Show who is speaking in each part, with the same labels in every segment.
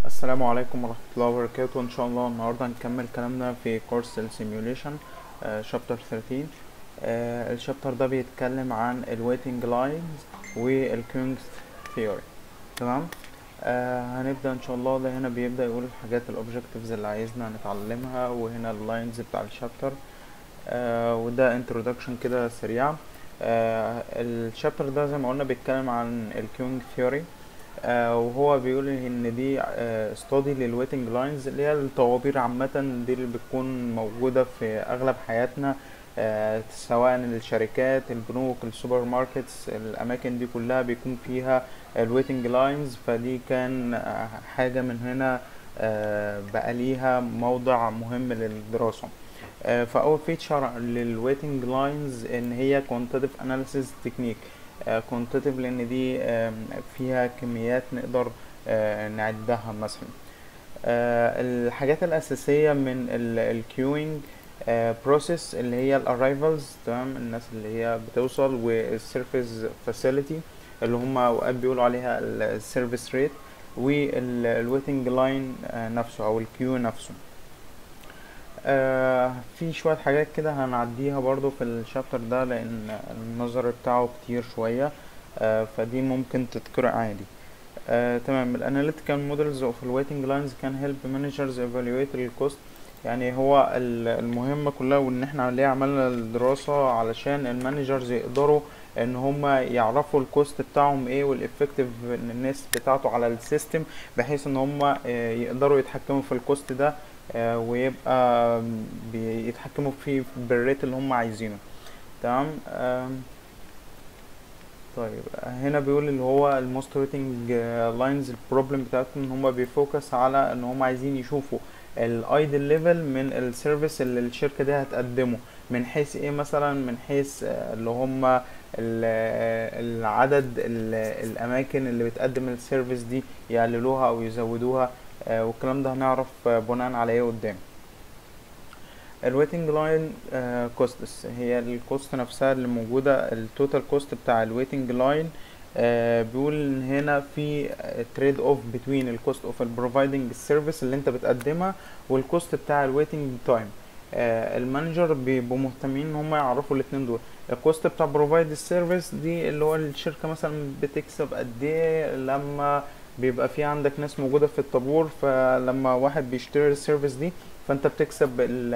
Speaker 1: السلام عليكم ورحمة الله وبركاته إن شاء الله النهاردة هنكمل كلامنا في كورس السيميوليشن شابتر 13 آه، الشابتر ده بيتكلم عن الويتنج لاينز والكيونج ثيوري تمام آه هنبدأ إن شاء الله ده هنا بيبدأ يقول الحاجات الأوبجكتيفز اللي عايزنا نتعلمها وهنا اللاينز بتاع الشابتر آه وده introduction كده سريع آه الشابتر ده زي ما قلنا بيتكلم عن الكيونج ثيوري آه وهو بيقول ان دي استادي للويتنج لاينز اللي هي الطوابير عامة دي اللي بتكون موجودة في اغلب حياتنا آه سواء الشركات البنوك السوبر ماركتس الاماكن دي كلها بيكون فيها الويتنج لاينز فدي كان آه حاجة من هنا آه بقى ليها موضع مهم للدراسة آه فاول فيتشر للويتنج لاينز ان هي كوانتيتيف اناليسيس تكنيك كوانتيتيف لان دي فيها كميات نقدر نعدها مثلا الحاجات الاساسيه من الكيوينج بروسيس اللي هي الارايفلز تمام الناس اللي هي بتوصل والسيرفيس فاسيلتي اللي هم اوقات بيقولوا عليها السيرفيس ريت والويتنج لاين نفسه او الكيو نفسه آه في شوية حاجات كده هنعديها برضو في الشابتر ده لأن النظر بتاعه كتير شوية آه فدي ممكن تتقرأ عادي آه تمام الاناليتيكال مودلز اوف الويتنج لاينز كان هيلب مانجرز ايفالويت الكوست يعني هو المهمة كلها وان احنا ليه عملنا الدراسة علشان المانجرز يقدروا ان هم يعرفوا الكوست بتاعهم ايه والافكتيف الناس بتاعته على السيستم بحيث ان هم يقدروا يتحكموا في الكوست ده آه ويبقى بيتحكموا فيه بالريت اللي هم عايزينه تمام طيب هنا بيقول اللي هو الموست ريتنج لاينز البروبلم بتاعتهم ان هم بيفوكس على ان هم عايزين يشوفوا الايدل ليفل من السيرفيس اللي الشركه دي هتقدمه من حيث ايه مثلا من حيث اللي هم العدد الاماكن اللي بتقدم السيرفيس دي يقللوها او يزودوها آه والكلام ده هنعرف آه بناء على ايه قدام الويتنج لاين كوستس هي الكوست نفسها اللي موجوده التوتال كوست بتاع الويتنج لاين آه بيقول ان هنا في تريد اوف بتوين الكوست اوف البروفايدنج السيرفيس اللي انت بتقدمها والكوست بتاع الويتنج تايم المانجر بيبقوا مهتمين ان هم يعرفوا الاثنين دول الكوست بتاع بروفايد السيرفيس دي اللي هو الشركه مثلا بتكسب قد ايه لما بيبقى في عندك ناس موجودة في الطابور فلما واحد بيشتري السيرفيس دي فانت بتكسب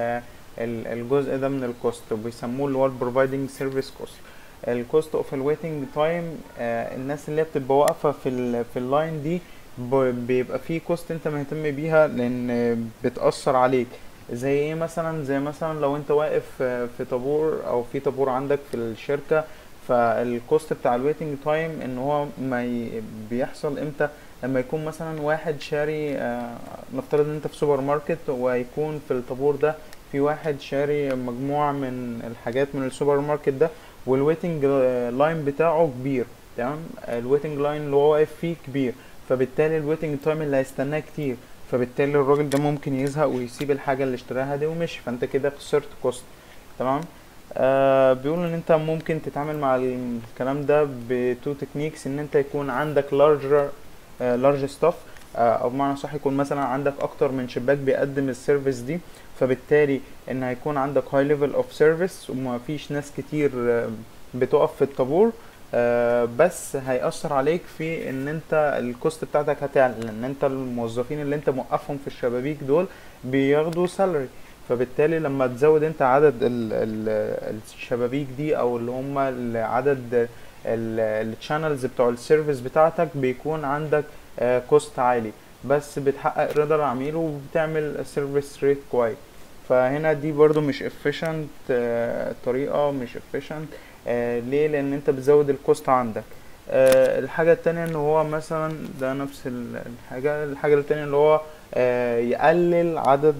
Speaker 1: الجزء ده من الكوست وبيسموه اللي هو البروفايدنج سيرفيس كوست الكوست اوف الويتنج تايم الناس اللي هي بتبقى واقفة في ال في اللاين دي بيبقى في كوست انت مهتم بيها لان بتأثر عليك زي ايه مثلا زي مثلا لو انت واقف في طابور او في طابور عندك في الشركة فالكوست بتاع الويتنج تايم ان هو ما بيحصل امتى لما يكون مثلا واحد شاري آه نفترض ان انت في سوبر ماركت ويكون في الطابور ده في واحد شاري مجموعة من الحاجات من السوبر ماركت ده والويتنج لاين بتاعه كبير تمام الويتنج لاين اللي هو واقف فيه كبير فبالتالي الويتنج تايم اللي هيستناه كتير فبالتالي الراجل ده ممكن يزهق ويسيب الحاجة اللي اشتراها دي ومشي فانت كده خسرت كوست تمام آه بيقولوا ان انت ممكن تتعامل مع الكلام ده بتو تكنيكس ان انت يكون عندك لارجر لارج ستاف او بمعنى صح يكون مثلا عندك اكتر من شباك بيقدم السيرفيس دي فبالتالي ان هيكون عندك هاي ليفل اوف سيرفيس وما فيش ناس كتير بتقف في الطابور آه بس هيأثر عليك في ان انت الكوست بتاعتك هتعلى لان انت الموظفين اللي انت موقفهم في الشبابيك دول بياخدوا سالري فبالتالي لما تزود انت عدد ال ال الشبابيك دي او اللي هم عدد الشانلز بتوع السيرفيس بتاعتك بيكون عندك آه كوست عالي بس بتحقق رضا العميل وبتعمل سيرفيس ريت كويس فهنا دي برضو مش efficient آه طريقة مش efficient آه ليه لان انت بتزود الكوست عندك آه الحاجة التانية ان هو مثلا ده نفس الحاجة الحاجة التانية اللي هو آه يقلل عدد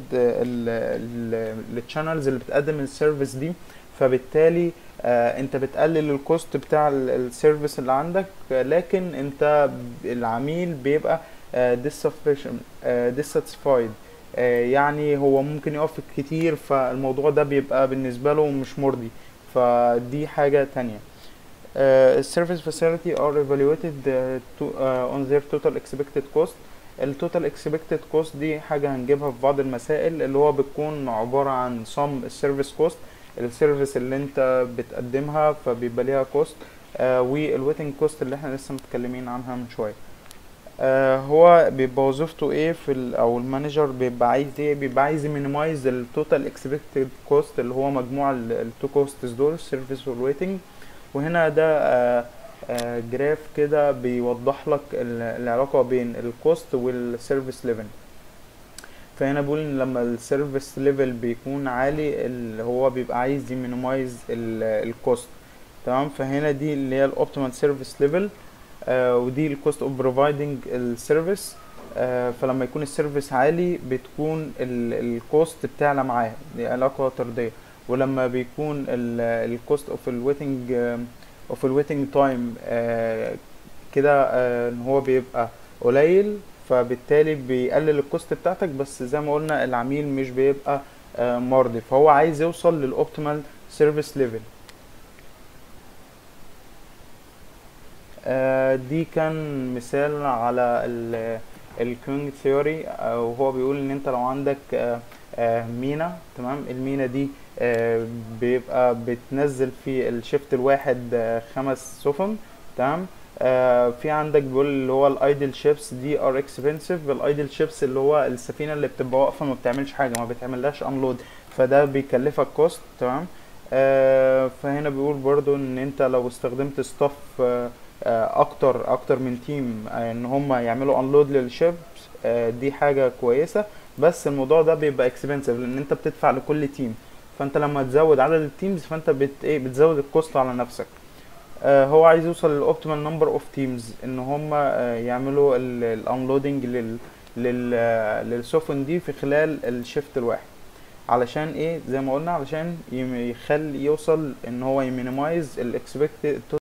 Speaker 1: الشانلز اللي بتقدم السيرفيس دي فبالتالي آه انت بتقلل الكوست بتاع السيرفيس اللي عندك لكن انت العميل بيبقى dissatisfied آه يعني هو ممكن يقف كتير فالموضوع ده بيبقى بالنسبة له مش مرضي فدي حاجة تانية uh, service facility are evaluated uh, to, uh, on their total expected cost التوتال اكسبكتد كوست دي حاجة هنجيبها في بعض المسائل اللي هو بتكون عبارة عن sum السيرفيس كوست السيرفيس اللي انت بتقدمها فبيبقى ليها كوست آه والويتنج كوست اللي احنا لسه متكلمين عنها من شوية آه هو بيبقى وظيفته ايه في ال او المانجر بيبقى عايز ايه بيبقى عايز يمينيمايز التوتال اكسبكتد كوست اللي هو مجموع التو كوستس دول السيرفيس والويتنج وهنا ده آه آه جراف كده بيوضح لك العلاقة بين الكوست والسيرفيس ليفل فهنا بقول ان لما السيرفيس ليفل بيكون عالي اللي هو بيبقى عايز يمينيمايز الكوست تمام فهنا دي اللي هي الاوبتيمال سيرفيس ليفل ودي الكوست اوف بروفايدنج السيرفيس فلما يكون السيرفيس عالي بتكون الكوست بتعلى معاه دي علاقة طردية ولما بيكون الكوست اوف الويتنج اوف الويتنج تايم كده ان هو بيبقى قليل فبالتالي بيقلل الكوست بتاعتك بس زي ما قلنا العميل مش بيبقى مرضي فهو عايز يوصل للاوبتيمال سيرفيس ليفل دي كان مثال على الكوينج ثيوري وهو بيقول ان انت لو عندك مينا تمام المينا دي بيبقى بتنزل في الشيفت الواحد خمس سفن تمام آه في عندك بيقول اللي هو الايدل شيبس دي ار اكسبنسيف الايدل شيبس اللي هو السفينه اللي بتبقى واقفه ما بتعملش حاجه ما بتعملهاش انلود فده بيكلفك كوست تمام آه فهنا بيقول برضو ان انت لو استخدمت ستاف آه اكتر اكتر من تيم ان هم يعملوا انلود للشيبس دي حاجه كويسه بس الموضوع ده بيبقى اكسبنسيف لان انت بتدفع لكل تيم فانت لما تزود عدد التيمز فانت بت ايه بتزود الكوست على نفسك آه هو عايز يوصل للاوبتيمال نمبر اوف تيمز ان هم آه يعملوا الانلودنج لل لل للسفن دي في خلال الشيفت الواحد علشان ايه زي ما قلنا علشان يخلي يوصل ان هو يمينيمايز الاكسبكتد